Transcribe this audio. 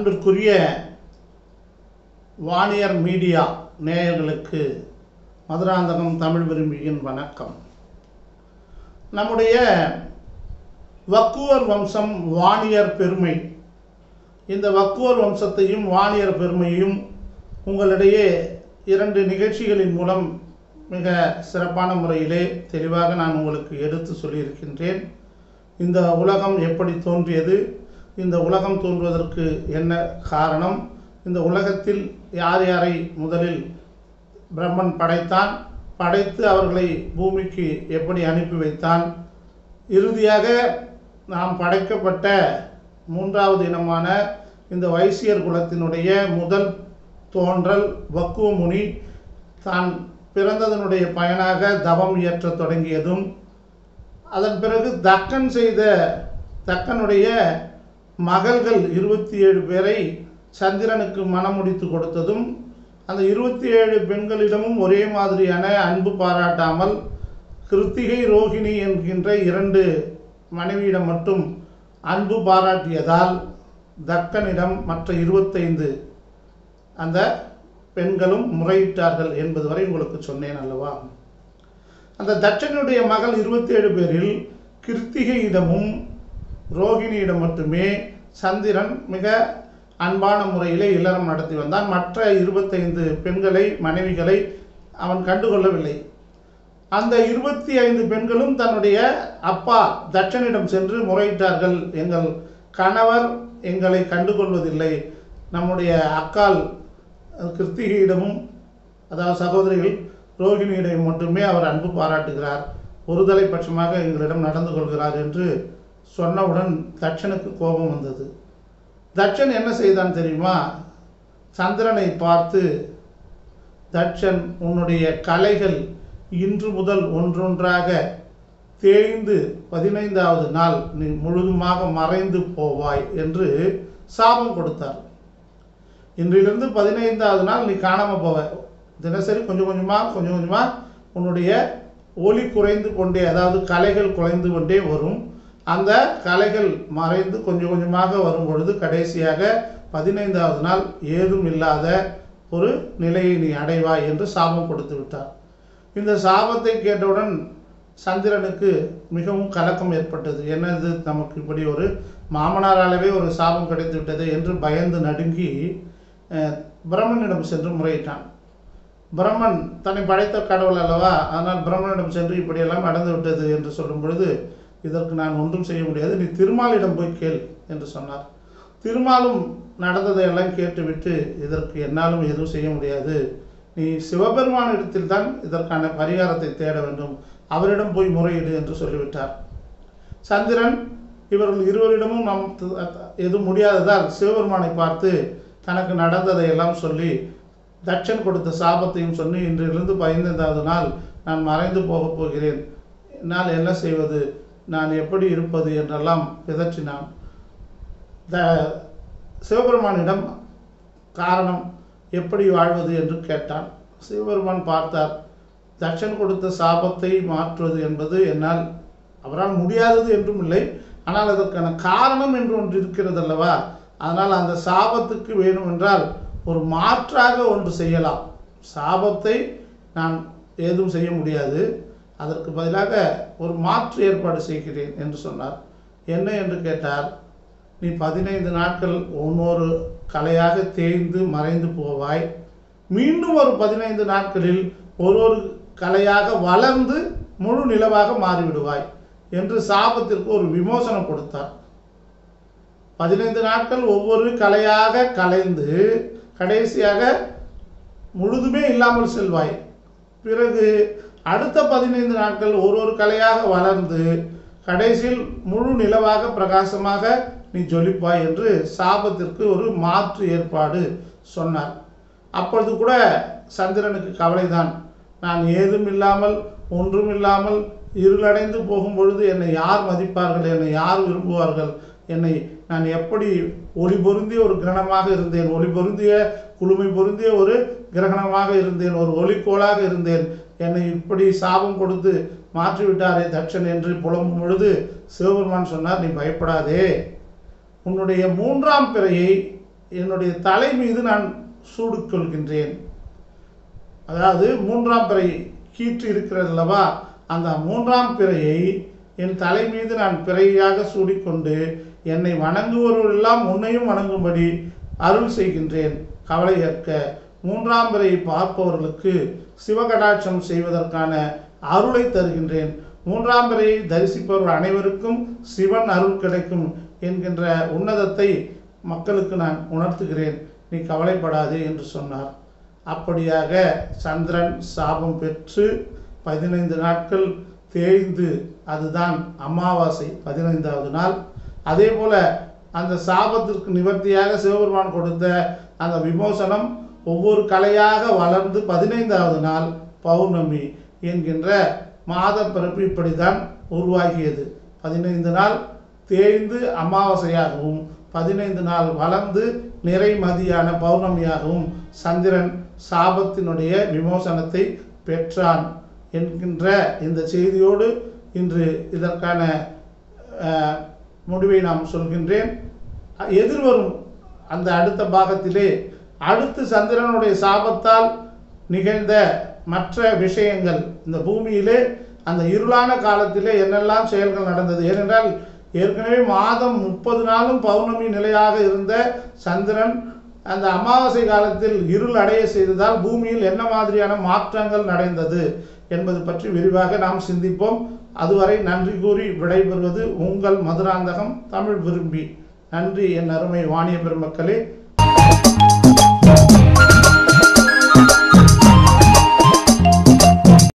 அன்பிற்குரிய வாணியர் மீடியா நேயர்களுக்கு மதுராந்தகம் தமிழ் விரும்பியின் வணக்கம் நம்முடைய வக்குவர் வம்சம் வாணியர் பெருமை இந்த வக்குவர் வம்சத்தையும் வாணியர் பெருமையும் உங்களிடையே இரண்டு நிகழ்ச்சிகளின் மூலம் மிக சிறப்பான முறையிலே தெளிவாக நான் உங்களுக்கு எடுத்து சொல்லியிருக்கின்றேன் இந்த உலகம் எப்படி தோன்றியது இந்த உலகம் தோன்றுவதற்கு என்ன காரணம் இந்த உலகத்தில் யார் யாரை முதலில் பிரம்மன் படைத்தான் படைத்து அவர்களை பூமிக்கு எப்படி அனுப்பி வைத்தான் இறுதியாக நாம் படைக்கப்பட்ட மூன்றாவது இனமான இந்த வைசியர் குலத்தினுடைய முதல் தோன்றல் வக்குவ முனி தான் பிறந்ததனுடைய பயனாக தவம் இயற்றத் தொடங்கியதும் அதன் பிறகு தக்கன் செய்த தக்கனுடைய மகள்கள் இருபத்தி ஏழு பேரை சந்திரனுக்கு மணமுடித்து கொடுத்ததும் அந்த இருபத்தி ஏழு பெண்களிடமும் ஒரே மாதிரியான அன்பு பாராட்டாமல் கிருத்திகை ரோகிணி என்கின்ற இரண்டு மனைவியிடம் மட்டும் அன்பு பாராட்டியதால் தக்கனிடம் மற்ற இருபத்தைந்து அந்த பெண்களும் முறையிட்டார்கள் என்பது வரை உங்களுக்கு சொன்னேன் அல்லவா அந்த தட்சனுடைய மகள் இருபத்தி ஏழு பேரில் கிருத்திகையிடமும் ரோகிணியிடம் மட்டுமே சந்திரன் மிக அன்பான முறையிலே இல்லறம் நடத்தி வந்தான் மற்ற இருபத்தைந்து பெண்களை மனைவிகளை அவன் கண்டுகொள்ளவில்லை அந்த இருபத்தி ஐந்து பெண்களும் தன்னுடைய அப்பா தட்சனிடம் சென்று முறையிட்டார்கள் எங்கள் கணவர் எங்களை கண்டுகொள்வதில்லை நம்முடைய அக்கால் கிருத்திகையிடமும் அதாவது சகோதரிகள் ரோகிணியிடம் மட்டுமே அவர் அன்பு பாராட்டுகிறார் ஒருதலை பட்சமாக எங்களிடம் நடந்து கொள்கிறார் என்று சொன்னவுடன் தட்சனுக்கு கோபம் வந்தது தட்சன் என்ன செய்தான் தெரியுமா சந்திரனை பார்த்து தட்சன் உன்னுடைய கலைகள் இன்று முதல் ஒன்றொன்றாக தேய்ந்து பதினைந்தாவது நாள் நீ முழுதுமாக மறைந்து போவாய் என்று சாபம் கொடுத்தார் இன்றிலிருந்து பதினைந்தாவது நாள் நீ காணாமல் போவ தினசரி கொஞ்சம் கொஞ்சமாக கொஞ்சம் கொஞ்சமாக உன்னுடைய ஒளி குறைந்து கொண்டே அதாவது கலைகள் குறைந்து கொண்டே வரும் அந்த கலைகள் மறைந்து கொஞ்சம் கொஞ்சமாக வரும் பொழுது கடைசியாக பதினைந்தாவது நாள் ஏதும் இல்லாத ஒரு நிலையை நீ அடைவாய் என்று சாபம் கொடுத்து விட்டார் இந்த சாபத்தை கேட்டவுடன் சந்திரனுக்கு மிகவும் கலக்கம் ஏற்பட்டது என்னது நமக்கு இப்படி ஒரு மாமனாராலவே ஒரு சாபம் கிடைத்து விட்டது என்று பயந்து நடுங்கி அஹ், பிரம்மனிடம் சென்று முறையிட்டான் பிரம்மன் தன்னை படைத்த கடவுள் அல்லவா அதனால் பிரம்மனிடம் சென்று இப்படியெல்லாம் நடந்து விட்டது என்று சொல்லும் பொழுது இதற்கு நான் ஒன்றும் செய்ய முடியாது நீ திருமாலிடம் போய் கேள் என்று சொன்னார் திருமாலும் நடந்ததையெல்லாம் கேட்டுவிட்டு இதற்கு என்னாலும் எதுவும் செய்ய முடியாது நீ சிவபெருமானிடத்தில் தான் இதற்கான பரிகாரத்தை தேட வேண்டும் அவரிடம் போய் முறையிடு என்று சொல்லிவிட்டார் சந்திரன் இவர்கள் இருவரிடமும் நாம் து- எதுவும் முடியாததால் சிவபெருமானை பார்த்து தனக்கு நடந்ததை எல்லாம் சொல்லி தட்சன் கொடுத்த சாபத்தையும் சொல்லி இன்றிலிருந்து பதினைந்தாவது நாள் நான் மறைந்து போகப் போகிறேன் என்னால் என்ன செய்வது நான் எப்படி இருப்பது என்றெல்லாம் பிதற்றினான் த சிவபெருமானிடம் காரணம் எப்படி வாழ்வது என்று கேட்டான் சிவபெருமான் பார்த்தார் தட்சன் கொடுத்த சாபத்தை மாற்றுவது என்பது என்னால் அவரால் முடியாதது என்றும் இல்லை ஆனால் அதற்கான காரணம் என்று ஒன்று இருக்கிறது அல்லவா அதனால் அந்த சாபத்துக்கு வேணும் என்றால் ஒரு மாற்றாக ஒன்று செய்யலாம் சாபத்தை நான் ஏதும் செய்ய முடியாது அதற்கு பதிலாக ஒரு மாற்று ஏற்பாடு செய்கிறேன் என்று சொன்னார் என்ன என்று கேட்டார் நீ பதினைந்து நாட்கள் ஒவ்வொரு கலையாக தேய்ந்து மறைந்து போவாய் மீண்டும் ஒரு பதினைந்து நாட்களில் ஒரு ஒரு கலையாக வளர்ந்து முழு நிலவாக மாறிவிடுவாய் என்று சாபத்திற்கு ஒரு விமோசனம் கொடுத்தார் பதினைந்து நாட்கள் ஒவ்வொரு கலையாக கலைந்து கடைசியாக முழுதுமே இல்லாமல் செல்வாய் பிறகு அடுத்த பதினைந்து நாட்கள் ஒரு ஒரு கலையாக வளர்ந்து கடைசியில் முழு நிலவாக பிரகாசமாக நீ ஜொலிப்பாய் என்று சாபத்திற்கு ஒரு மாற்று ஏற்பாடு சொன்னார் அப்பொழுது கூட சந்திரனுக்கு கவலைதான் நான் ஏதும் இல்லாமல் ஒன்றும் இல்லாமல் இருளடைந்து போகும் பொழுது என்னை யார் மதிப்பார்கள் என்னை யார் விரும்புவார்கள் என்னை நான் எப்படி ஒளி பொருந்திய ஒரு கிரகணமாக இருந்தேன் ஒளி பொருந்திய குளுமை பொருந்திய ஒரு கிரகணமாக இருந்தேன் ஒரு ஒளிக்கோளாக இருந்தேன் என்னை இப்படி சாபம் கொடுத்து மாற்றிவிட்டாரே தட்சன் என்று புலம்பும் பொழுது சிவபெருமான் சொன்னார் நீ பயப்படாதே உன்னுடைய மூன்றாம் பிறையை என்னுடைய தலை மீது நான் சூடிக்கொள்கின்றேன் அதாவது மூன்றாம் பிறை கீற்று இருக்கிறது அல்லவா அந்த மூன்றாம் பிறையை என் தலை மீது நான் பிறையாக சூடிக்கொண்டு என்னை வணங்குவோரெல்லாம் உன்னையும் வணங்கும்படி அருள் செய்கின்றேன் கவலை ஏற்க மூன்றாம் பிறையை பார்ப்பவர்களுக்கு சிவகடாட்சம் செய்வதற்கான அருளை தருகின்றேன் மூன்றாம் பிறையை தரிசிப்பவர்கள் அனைவருக்கும் சிவன் அருள் கிடைக்கும் என்கின்ற உன்னதத்தை மக்களுக்கு நான் உணர்த்துகிறேன் நீ கவலைப்படாதே என்று சொன்னார் அப்படியாக சந்திரன் சாபம் பெற்று பதினைந்து நாட்கள் தேய்ந்து அதுதான் அமாவாசை பதினைந்தாவது நாள் அதே போல அந்த சாபத்திற்கு நிவர்த்தியாக சிவபெருமான் கொடுத்த அந்த விமோசனம் ஒவ்வொரு கலையாக வளர்ந்து பதினைந்தாவது நாள் பௌர்ணமி என்கின்ற மாத பிறப்பு இப்படித்தான் உருவாகியது பதினைந்து நாள் தேய்ந்து அமாவாசையாகவும் பதினைந்து நாள் வளர்ந்து நிறைமதியான பௌர்ணமியாகவும் சந்திரன் சாபத்தினுடைய விமோசனத்தை பெற்றான் என்கின்ற இந்த செய்தியோடு இன்று இதற்கான அஹ், முடிவை நாம் சொல்கின்றேன் எதிர்வரும் அந்த அடுத்த பாகத்திலே அடுத்து சந்திரனுடைய சாபத்தால் நிகழ்ந்த மற்ற விஷயங்கள் இந்த பூமியிலே அந்த இருளான காலத்திலே என்னெல்லாம் செயல்கள் நடந்தது ஏனென்றால் ஏற்கனவே மாதம் முப்பது நாளும் பௌர்ணமி நிலையாக இருந்த சந்திரன் அந்த அமாவாசை காலத்தில் இருள் அடைய செய்ததால் பூமியில் என்ன மாதிரியான மாற்றங்கள் நடந்தது என்பது பற்றி விரிவாக நாம் சிந்திப்போம் அதுவரை நன்றி கூறி விடைபெறுவது உங்கள் மதுராந்தகம் தமிழ் விரும்பி நன்றி என் அருமை வாணிய பெருமக்களே